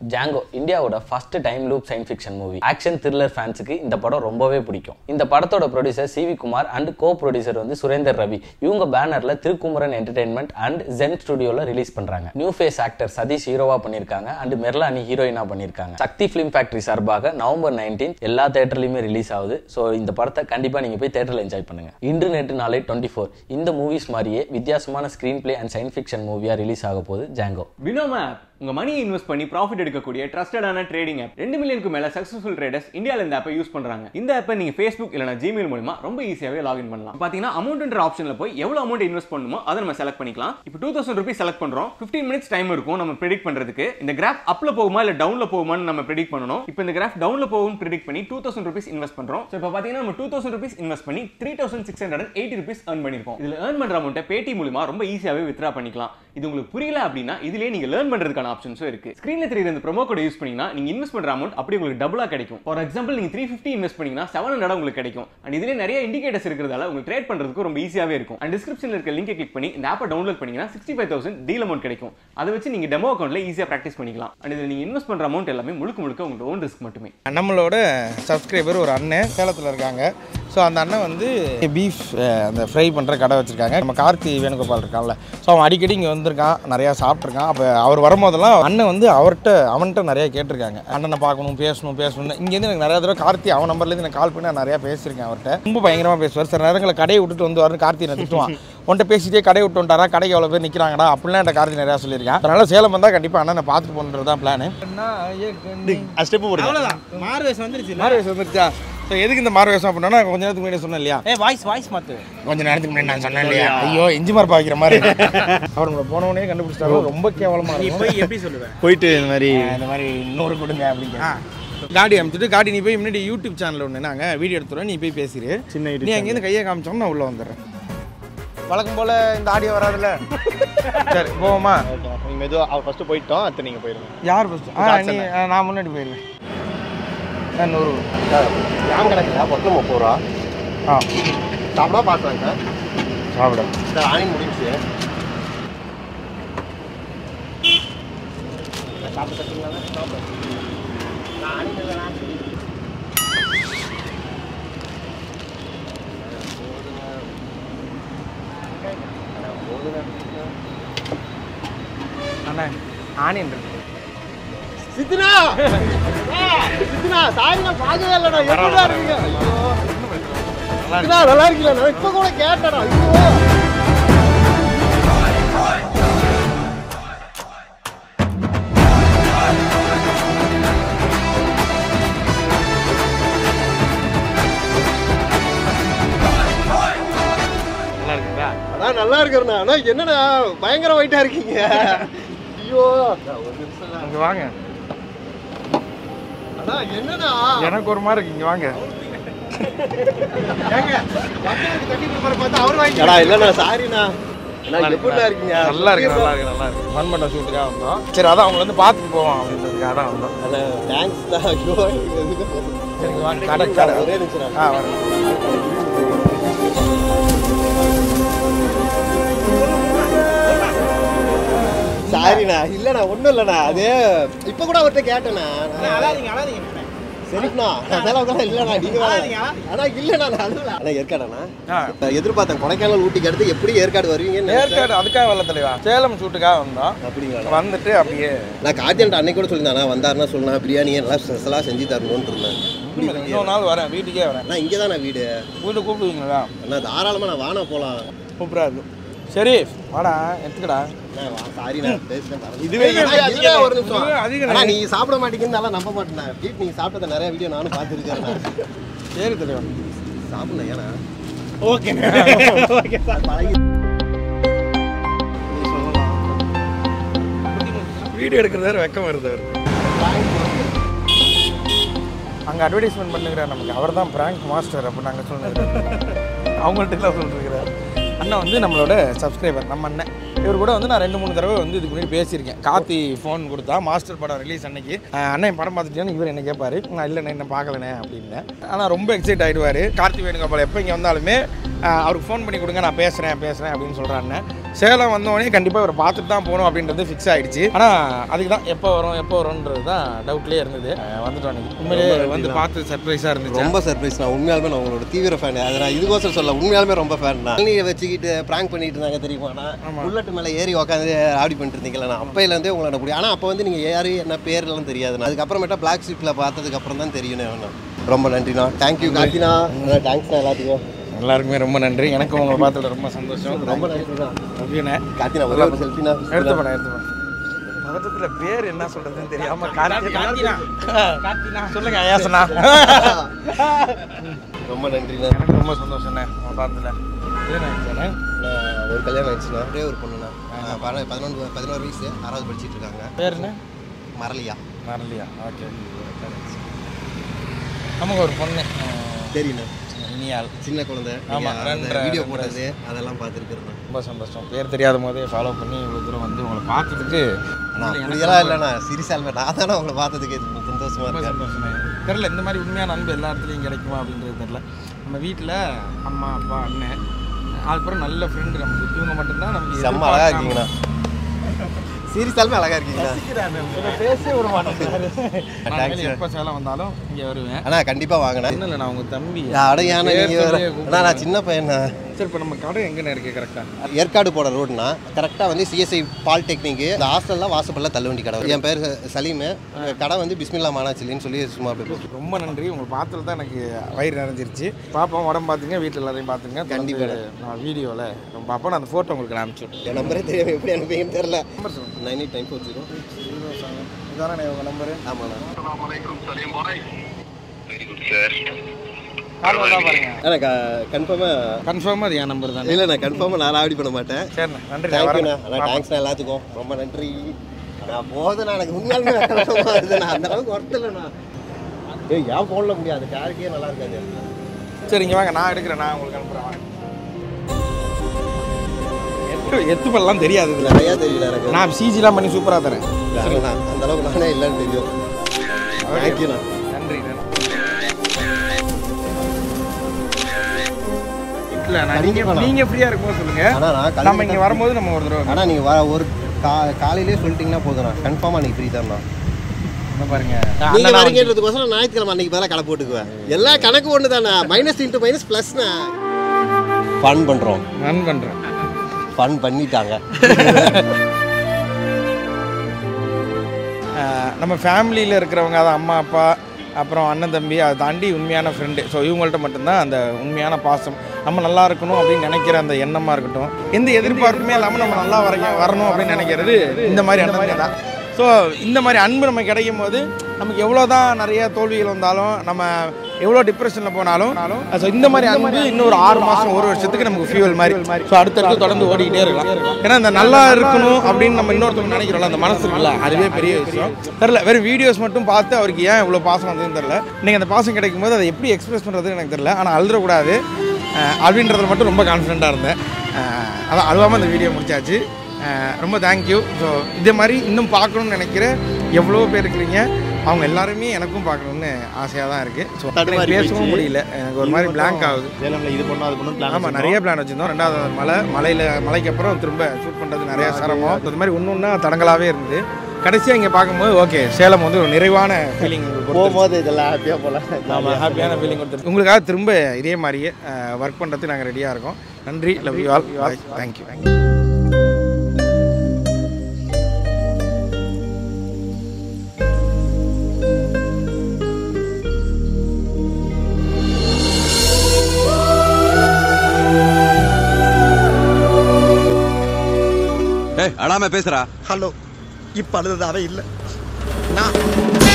Django இந்தியாவோட first time loop science fiction movie action thriller ஃபேன்ஸுக்கு இந்த படம் ரொம்பவே பிடிக்கும் இந்த படத்தோட producer C V Kumar and co producer வந்து சுரேந்தர் ரவி இவங்க பேனர்ல திருக்குமரன் என்டர்டைன்மெண்ட் அண்ட் ஜென் ஸ்டுடியோல ரிலீஸ் பண்றாங்க நியூ ஃபேஸ் ஆக்டர் சதீஷ் ஹீரோவா பண்ணிருக்காங்க அண்ட் மெர்லானி ஹீரோயினா பண்ணிருக்காங்க சக்தி ஃபிலிம் ஃபேக்டரி சார்பாக நவம்பர் நைன்டீன் எல்லா தேட்டர்லயுமே ரிலீஸ் ஆகுது ஸோ இந்த படத்தை கண்டிப்பா நீங்க போய் தேட்டர்ல என்ஜாய் பண்ணுங்க இன்று நேற்று நாளை டுவெண்ட்டி ஃபோர் இந்த மூவிஸ் மாதிரியே வித்தியாசமான screen play and science fiction மூவியா ரிலீஸ் ஆக போகுது ஜாங்கோ வினோம் ஆப் உங்க மணியை இன்வெஸ்ட் பண்ணி ப்ராஃபிட் எடுக்கக்கூடிய ட்ரஸ்டடான ட்ரேடிங் ஆப் ரெண்டு மில்லியனுக்கு மேல சக்சஸ்ஃபுல் ட்ரேடர்ஸ் இந்தியாவில் இந்த ஆப்பை யூஸ் பண்றாங்க இந்த ஆப்பை நீங்க ஃபேஸ்புக் இல்லைனா ஜிமெயில் மூலமா ரொம்ப ஈஸியாவே லாகின் பண்ணலாம் பாத்தீங்கன்னா அமௌண்ட்ன்ற ஆப்ஷன்ல போய் எவ்வளவு அமௌண்ட் இன்வெஸ்ட் பண்ணுமோ அதை நம்ம செலக்ட் பண்ணிக்கலாம் இப்போ டூ தௌசண்ட் ருபீஸ் செலக்ட் பண்றோம் ஃபிஃப்டீன் மினிட்ஸ் டைம் இருக்கும் நம்ம ப்ரெடிக்ட் பண்றதுக்கு இந்த கிராஃப் அப்ல போகுமா இல்ல டவுன்ல போகுமான்னு நம்ம ப்ரெடிக்ட் பண்ணணும் இப்போ இந்த கிராஃப் டவுன்ல போகும் ப்ரெடிக்ட் பண்ணி டூ தௌசண்ட் ருபீஸ் இன்வெஸ்ட் பண்றோம் ஸோ இப்போ பாத்தீங்கன்னா நம்ம டூ தௌசண்ட் ருபீஸ் இன்வெஸ்ட் பண்ணி three thousand six hundred eighty rupees earn பண்ணிருக்கோம் இதுல earn பண்ற அமௌண்ட்டை பேடி மூலமா ரொம்ப ஈஸியாவே வித்ரா பண்ணிக்கலாம் இது உங்களுக்கு புரியல அப்படின்னா இதுலயே நீங்க லேர்ன் பண்றதுக்கான ஆப்ஷன்ஸும் இருக்கு ஸ்கிரீன்ல தெரியுற இந்த ப்ரோமோ கோட் யூஸ் பண்ணீங்கன்னா நீங்க இன்வெஸ்ட் பண்ற அமௌண்ட் அப்படி உங்களுக்கு டபுளா கிடைக்கும் ஃபார் எக்ஸாம்பிள் நீங்க த்ரீ ஃபிஃப்டி இன்வெஸ்ட் பண்ணீங்கன்னா செவன் ஹண்ட்ரட் உங்களுக்கு கிடைக்கும் அண்ட் இதுல நிறைய இண்டிகேட்டர்ஸ் இருக்கிறதால உங்களுக்கு ட்ரேட் பண்றதுக்கு ரொம்ப ஈஸியாவே இருக்கும் அண்ட் டிஸ்கிரிப்ஷன்ல இருக்க லிங்கை கிளிக் பண்ணி இந்த ஆப்பை டவுன்லோட் பண்ணீங்கன்னா sixty five thousand deal amount கிடைக்கும் அதை வச்சு நீங்க டெமோ அக்கௌண்ட்ல ஈஸியா ப்ராக்டிஸ் பண்ணிக்கலாம் அண்ட் இதுல நீங்க இன்வெஸ்ட் பண்ற அமௌண்ட் எல்லாமே முழுக்க முழுக்க உங்களோட ஓன் ரிஸ்க் மட்டுமே நம்மளோட சப்ஸ்கிரைபர் ஒரு அண்ணன் சேலத்தில் இருக்காங்க ஸோ அந்த அண்ணன் வந்து பீஃப் அந்த ஃப்ரை பண்ணுற கடை வச்சுருக்காங்க நம்ம கார்த்தி வேணுகோபால் இருக்கான்ல ஸோ அவன் அடிக்கடி இங்கே வந்திருக்கான் நிறையா சாப்பிட்ருக்கான் அப்போ அவர் வரும்போதெல்லாம் அண்ணன் வந்து அவர்கிட்ட அவன்கிட்ட நிறையா கேட்டிருக்காங்க அண்ணனை பார்க்கணும் பேசணும் பேசணும் இங்கேருந்து எனக்கு நிறையா தடவை கார்த்தி அவன் நம்பர்லேருந்து எனக்கு கால் பண்ணி நான் நிறையா பேசியிருக்கேன் அவர்கிட்ட ரொம்ப பயங்கரமாக பேசுவார் சில நேரங்களில் கடையை விட்டுட்டு வந்து வரணும் கார்த்தி என்ன திட்டுவான் உன்ட்ட பேசிட்டே கடையை விட்டு வந்துட்டாரா கடைக்கு எவ்வளோ பேர் நிற்கிறாங்கடா அப்படிலாம் என்கிட்ட கார்த்தி நிறையா சொல்லியிருக்கேன் அதனால் சேலம் வந்தால் கண்டிப்பாக அண்ணனை பார்த்துட்டு போகணுன்றது தான் பிளானு ஸ்டெப் போடுங்க அவ்வளோதான் மார்வேஸ் வந்துருச்சு மார்வேஸ் வந்துருச்சா ஸோ எதுக்கு இந்த மார்வேஷம் அப்படின்னா நான் கொஞ்ச நேரத்துக்கு முன்னாடி சொன்னேன் இல்லையா ஏ வாய்ஸ் வாய்ஸ் மாத்து கொஞ்ச நேரத்துக்கு முன்னாடி நான் சொன்னேன் இல்லையா ஐயோ இஞ்சி மரப்பா வைக்கிற மாதிரி அவர் உங்களை போனவனே கண்டுபிடிச்சிட்டாங்க ரொம்ப கேவலமா நீ இருக்கும் போய் எப்படி சொல்லுவேன் போயிட்டு இந்த மாதிரி இந்த மாதிரி இன்னொரு கொடுங்க அப்படிங்க காடி அமிச்சிட்டு காடி நீ போய் முன்னாடி யூடியூப் சேனல் ஒன்று நாங்கள் வீடியோ எடுத்துருவோம் நீ போய் பேசிடு சின்ன நீ YouTube அங்கேருந்து கையை காமிச்சோம் நான் உள்ளே வந்துடுறேன் வழக்கம் போல் இந்த ஆடியோ வராதுல்ல சரி போவோமா நீங்க மெதுவா அவர் ஃபர்ஸ்ட் போயிட்டோம் அடுத்து நீங்க போயிருங்க யார் ஃபஸ்ட்டு ஆ நீ ஆ, நான் முன்னாடி போயிடுவேன் ஆ, நூறு ஜாம் கணக்குல மொத்தம் முப்பது ரூபா ஆ சாப்பிடா பார்க்கலாங்க சார் சாப்பிட சார் ஆனியன் முடிஞ்சுச்சு அண்ணா ஆனியன் இருக்கு சித்துனா சித்துனா சாரி நான் பார்க்கவே இல்லைண்ணா எப்படிடா இருக்கீங்க சித்துனா நல்லா இருக்கீங்களா நான் இப்போ கூட கேட்டேனா ஐயோ நல்லா இருக்குங்களா அதான் நல்லா இருக்கிறண்ணா ஆனா என்னண்ணா பயங்கர ஒயிட்டா இருக்கீங்க ஐயோ ஒரு நிமிஷம் இங்கே வாங்க அண்ணா என்னண்ணா எனக்கு ஒரு மாதிரி இருக்கு இங்கே வாங்க ஏடா இல்லண்ணா சாரிண்ணா அண்ணா எப்படிண்ணா இருக்கீங்க நல்லா இருக்கு நல்லா இருக்கு நல்லா இருக்கு ஃபன் பண்ண ஷூட்டுக்காக வந்தோம் சரி அதான் அவங்கள வந்து பார்த்துட்டு போவோம் அப்படின்றதுக்காக தான் வந்தோம் அண்ணா தேங்க்ஸ் தான் ஐயோ எதுக்கு பேசுறது? சரி இங்க வாங்க கடை கடை ஒரே நிமிஷம் ஆ வரேன் சாரிண்ணா இல்லண்ணா ஒண்ணும் இல்லண்ணா அது இப்ப கூட அவர்கிட்ட கேட்டேண்ணா நான் அழாதீங்க அழாதீங்க சரிண்ணா அதெல்லாம் கூட இல்லண்ணா நீங்க வேணா. அழாதீங்க. ஆனா இல்லண்ணா நான் அழுவல. அண்ணா ஏற்காடாண்ணா ஆ நான் எதிர்பார்த்தேன் கொடைக்கானல் ஊட்டிக்கு அடுத்து எப்படி ஏற்காடு வருவீங்கன்னு நினைச்சேன். ஏற்காடு அதுக்காக வரல தலைவா சேலம் ஷூட்டுக்காக வந்தோம் அப்படிங்களா வந்துட்டு அப்படியே நான் கார்த்தியன்ட்ட அன்னைக்கு கூட சொல்லியிருந்தேன் வந்தாருன்னா சொல்லலாம் பிரியாணி நல்லா ஸ்பெஷலாக செஞ்சு தரணும்னு இருந்தேன் இன்னொரு நாள் வரேன் வீட்டுக்கே வரேன் அண்ணா இங்கே தான் வீடு வீட்டு கூப்பிடுவீங்களா அண்ணா தாராளமாக நான் வானா போகலாம் சூப்பராக இருக்கும் சரி வாடா எடுத்துக்கடா சாரி நான் பேசுறேன் இதுவே இதுவே ஒரு நிமிஷம் இதுவே அதிகம் அண்ணா நீ சாப்பிட மாட்டேங்குன்னு நல்லா நம்ப மாட்டேன் வீட்டு நீங்க சாப்பிட்டத நிறைய வீடியோ நானும் பார்த்துருக்கேன் சரி தலைவா சாப்பிடல ஏன்னா ஓகே ஓகே அது பழகி நீ சொல்லலாம் வீடியோ எடுக்கிறது வெக்கம் வருது அவருக்கு அங்கே அட்வர்டைஸ்மெண்ட் பண்ணுகிறார் நமக்கு அவர் தான் பிராங்க் மாஸ்டர் அப்படின்னு நாங்கள் சொல்லுங்கிறார் அவங்கள்ட்ட எல்லாம் சொல்லிருக்கிறார் அண்ணன் வந்து நம்மளோட சப்ஸ்கிரைபர் நம்ம அண்ணன் இவர் கூட வந்து நான் ரெண்டு மூணு தடவை வந்து இதுக்கு முன்னாடி பேசியிருக்கேன் கார்த்தி ஃபோன் கொடுத்தா மாஸ்டர் படம் ரிலீஸ் அன்னைக்கு அஹ் அண்ணன் படம் பார்த்துட்டேன்னு இவர் என்ன கேட்பாரு நான் இல்லைண்ணே என்ன பார்க்கலண்ணே அப்படின்னேன் ஆனால் ரொம்ப எக்ஸைட் ஆகிடுவார் கார்த்தி வேணுகோபால் எப்போ இங்கே வந்தாலுமே அஹ் அவருக்கு ஃபோன் பண்ணி கொடுங்க நான் பேசுகிறேன் பேசுகிறேன் அப்படின்னு சொல்கிற அண்ணன் சேலம் வந்தோடனே கண்டிப்பாக இவரை பார்த்துட்டு தான் போகணும் அப்படின்றது ஃபிக்ஸ் ஆயிடுச்சு ஆனால் அதுக்கு தான் எப்போ வரும் எப்போ வரும்ன்றது தான் டவுட்லேயே இருந்தது அஹ் வந்துட்டோம் அன்னைக்கு உண்மையிலேயே வந்து பார்த்து சர்ப்ரைஸாக இருந்துச்சு ரொம்ப சர்ப்ரைஸ் நான் உண்மையாலுமே நான் உங்களோட தீவிர ஃபேன் அதை நான் இதுக்கோசரம் சொல்ல உண்மையாலுமே ரொம்ப ஃபேன் தான் நீங்க வச்சுக்கிட்டு ப்ராங்க் பண்ணிட்டு இருந்தாங்க தெரியுமாண்ணா புல்லட் மேலே ஏறி உட்காந்து ஆடி பண்ணிட்டு இருந்தீங்களா நான் அப்பையிலேருந்தே உங்களை எனக்கு பிடிக்கும் ஆனால் அப்போ வந்து நீங்கள் யாரு என்ன பேர்லாம் தெரியாது அதுக்கப்புறமேட்டா பிளாக் ஷிப்பில் பார்த்ததுக்கு அப்புறம் தான் தெரியும் நான் ரொம்ப நன்றிண்ணா தேங்க்யூ கார்த்தினா தேங்க்ஸ்ண்ணா எல்லாத்துக்கும் எல்லாருக்குமே ரொம்ப நன்றி எனக்கு உங்களை பார்த்துல ரொம்ப சந்தோஷம் ரொம்ப நன்றிண்ணா நன்றிண்ணே கார்த்தினா ஒரு செல்ஃபினா எடுத்து போனேன் எடுத்து போனேன் பதட்டத்தில் பேர் என்ன சொல்றதுன்னு தெரியாம கார்த்தினா கார்த்தினா சொல்லுங்க ஐயாசனா ரொம்ப நன்றிண்ணா எனக்கு ரொம்ப சந்தோஷம்ண்ணே உங்களை பார்த்ததுல ஏண்ணே நான் ஒரு கல்யாணம் ஆயிடுச்சுண்ணா ஒரே ஒரு பொண்ணுண்ணா பத- பதினொன்று பதினோரு வயசு ஆறாவது படிச்சிட்டு இருக்காங்க பேர் என்ன மரலியா மரலியா ஓகே நமக்கு ஒரு பொண்ணு தெரியுண்ணா இனியால் சின்ன குழந்தை ஆமா, ரெண்டரை- வீடியோ ரெண்டரை போடுறது அதெல்லாம் பார்த்துருக்குறேன் ரொம்ப சந்தோஷம் பேர் தெரியாத போதே ஃபாலோ பண்ணி இவ்வளோ தூரம் வந்து உங்களை பார்த்ததுக்கு நான் அப்படியெல்லாம் இல்லைண்ணா சீரியஸாக இல்லை நான் தானே உங்களை பார்த்ததுக்கு சந்தோஷமா ரொம்ப இருக்கேன் சந்தோஷமே தெரில இந்த மாதிரி உண்மையான அன்பு எல்லா இடத்துலையும் கிடைக்குமா அப்படின்றது தெரில நம்ம வீட்டில் அம்மா அப்பா அண்ணன் அதுக்கப்புறம் நல்ல ஃப்ரெண்டு நமக்கு இவங்க மட்டும்தான் நமக்கு செம்ம அழகா இருக்கீங்கண்ணா சீரியஸாலுமே அழகா இருக்கீங்கண்ணா பேசவே விட மாட்டேன் Thanks. எப்போ சேலம் வந்தாலும் இங்கே வருவேன் அண்ணா கண்டிப்பா வாங்கினேன் என்ன இல்லை நான் உங்கள் தம்பி அடையான பேர் நீங்க வேற. சொல்லியே அண்ணா நான் சின்ன பையனா சரி இப்போ நம்ம கடை எங்கண்ணே இருக்குது கரெக்டாக ஏற்காடு போகிற ரோடுனா கரெக்டாக வந்து சிஎஸ்ஐ பாலிடெக்னிக்கு இந்த ஹாஸ்டல்லாம் வாசப்பல்ல தள்ளுவண்டி கடை என் பேர் சலீம் கடை வந்து பிஸ்மில்லா மானாச்சிலின்னு சொல்லி சும்மா அப்படி போட்டு ரொம்ப நன்றி உங்களை பார்த்ததுல தான் எனக்கு வயிறு நிறைஞ்சிருச்சு பாப்போம் உடம்பு பார்த்துங்க வீட்டில் எல்லாரையும் பார்த்துங்க கண்டிப்பா. தொடர்ந்து நான் வீடியோவில் பார்ப்போம் நான் அந்த ஃபோட்டோ உங்களுக்கு நான் அனுப்பிச்சு விட்டேன் என் நம்பரே தெரியாம எப்படி அனுப்புவீங்கன்னு தெரில நம்பர் சொல்லுங்கள் நைன் எயிட் டைம் ஃபோர் ஜீரோ இதானே உங்கள் நம்பரு ஆமாண்ணா கால் வந்தா பாருங்க அண்ணா கன்ஃபார்மாக கன்ஃபார்மாக அது என் நம்பர் தானே இல்லை நான் கன்ஃபார்மாக நான் ஆடி பண்ண மாட்டேன் சரிண்ணே நன்றி நான் தேங்க்யூண்ணா வரேன் அண்ணா தேங்க்ஸ்ண்ணா எல்லாத்துக்கும் ரொம்ப நன்றி நான் போதுண்ணா எனக்கு உண்மையாலுமே கஷ்டமா இருக்குண்ணா அந்த அளவுக்கு ஒருத்தலைண்ணா ஏய் ஏன் ஃபோனில் முடியாது கேரக்டே நல்லா இருக்காது சரி இங்கே வாங்க நான் எடுக்கிறேன் நான் உங்களுக்கு அனுப்புகிறேன் வாங்க எத்து எத்து பண்ணலாம் தெரியாது இதில் நிறையா தெரியல எனக்கு நான் சிஜிலாம் பண்ணி சூப்பராக தரேன் வேறண்ணா அந்த அளவுக்கு நானே இல்லைன்னு தெரியும் தேங்க்யூண்ணா நன்றி நன்றி இல்லை நான் நீங்கள் கண்டிப்பா. நீங்கள் ஃப்ரீயாக இருக்கும்போது சொல்லுங்கள் ஆனால் நான் நம்ம கல்வி இங்கே வரும்போது நம்ம ஒரு தடவை ஆனால் நீங்கள் வர ஒரு கா காலையிலே சொல்லிட்டீங்கன்னா போதுண்ணா கன்ஃபார்மாக நீங்கள் ஃப்ரீ தான்ண்ணா இங்க பாருங்க நீங்கள் வரீங்கன்றதுக்கோசரம் ஞாயிற்றுக்கிழமை அன்னைக்கு பதிலாக கடை போட்டுக்குவேன் எல்லா கணக்கு ஒன்று தானே மைனஸ் இன்ட்டு மைனஸ் ப்ளஸ்ண்ணா ஃபன் பண்ணுறோம் ரன் பண்ணுறேன் ஃபன் பண்ணிட்டாங்க நம்ம ஃபேமிலியில் இருக்கிறவங்க அதான் அம்மா அப்பா அப்புறம் அண்ணன் தம்பி அதை தாண்டி உண்மையான ஃப்ரெண்டு ஸோ இவங்கள்ட்ட மட்டும்தான் அந்த உண்மையான பாசம் நம்ம நல்லா இருக்கணும் அப்படின்னு நினைக்கிற அந்த எண்ணமாக இருக்கட்டும் எந்த எதிர்பார்ப்புமே இல்லாமல் நம்ம நல்லா வரைக்கும் வரணும் அப்படின்னு நினைக்கிறது இந்த மாதிரி அண்ணன் தான் ஸோ இந்த மாதிரி அன்பு நமக்கு கிடைக்கும் போது நமக்கு எவ்வளோ தான் நிறைய தோல்விகள் வந்தாலும் நம்ம எவ்வளோ டிப்ரெஷனில் போனாலும் ஸோ இந்த மாதிரி அன்பு இன்னும் ஒரு ஆறு மாதம் ஒரு வருஷத்துக்கு நமக்கு ஃபியூவல் மாதிரி ஸோ அடுத்தடுத்து தொடர்ந்து ஓடிக்கிட்டே இருக்கலாம் ஏன்னா இந்த நல்லா இருக்கணும் அப்படின்னு நம்ம இன்னொருத்தவங்க நினைக்கிறோம்ல அந்த மனசு இருக்குல்ல அதுவே பெரிய விஷயம் தெரில வெறும் வீடியோஸ் மட்டும் பார்த்து அவருக்கு ஏன் இவ்வளோ பாசம் வந்ததுன்னு தெரில நீங்கள் அந்த பாசம் கிடைக்கும் போது அதை எப்படி எக்ஸ்பிரஸ் பண்ணுறதுன்னு எனக்கு தெரில ஆனால் அழுறக்கூடாது அஹ் அப்படின்றதுல மட்டும் ரொம்ப கான்ஃபிடென்ட்டாக இருந்தேன் அஹ் அதான் அழுவாமல் அந்த வீடியோ முடிச்சாச்சு அஹ் ரொம்ப தேங்க்யூ ஸோ இதே மாதிரி இன்னும் பார்க்கணும்னு நினைக்கிற எவ்வளோ பேர் இருக்கிறீங்க அவங்க எல்லாருமே எனக்கும் பார்க்கணும்னு ஆசையாக தான் இருக்குது ஸோ தடுமாறி பேசவும் போயிடுச்சு. முடியல எனக்கு ஒரு மாதிரி blank ஆகுது சேலம்ல இது பண்ணோம் அது பண்ணோம் பிளான் ஆமாம் நிறைய பிளான் வச்சுருந்தோம் ரெண்டாவது மலை மலையில் மலைக்கு அப்புறம் திரும்ப ஷூட் பண்ணுறது நிறைய சிரமம் அது மாதிரி ஒன்று ஒன்றா தடங்களாகவே இருந்தது கடைசியாக இங்கே பார்க்கும்போது ஓகே சேலம் வந்து ஒரு நிறைவான ஃபீலிங் போகும்போது இதெல்லாம் ஹாப்பியாக போகலாம் ஆமாம் ஹாப்பியான ஃபீலிங் கொடுத்துருக்கு உங்களுக்காக திரும்ப இதே மாதிரியே ஒர்க் பண்ணுறதுக்கு நாங்கள் ரெடியாக இருக்கோம் நன்றி love you all thank you thank you ஏய் அழாம பேசுறா ஹலோ இப்போ அழுது அவன் இல்லை நான்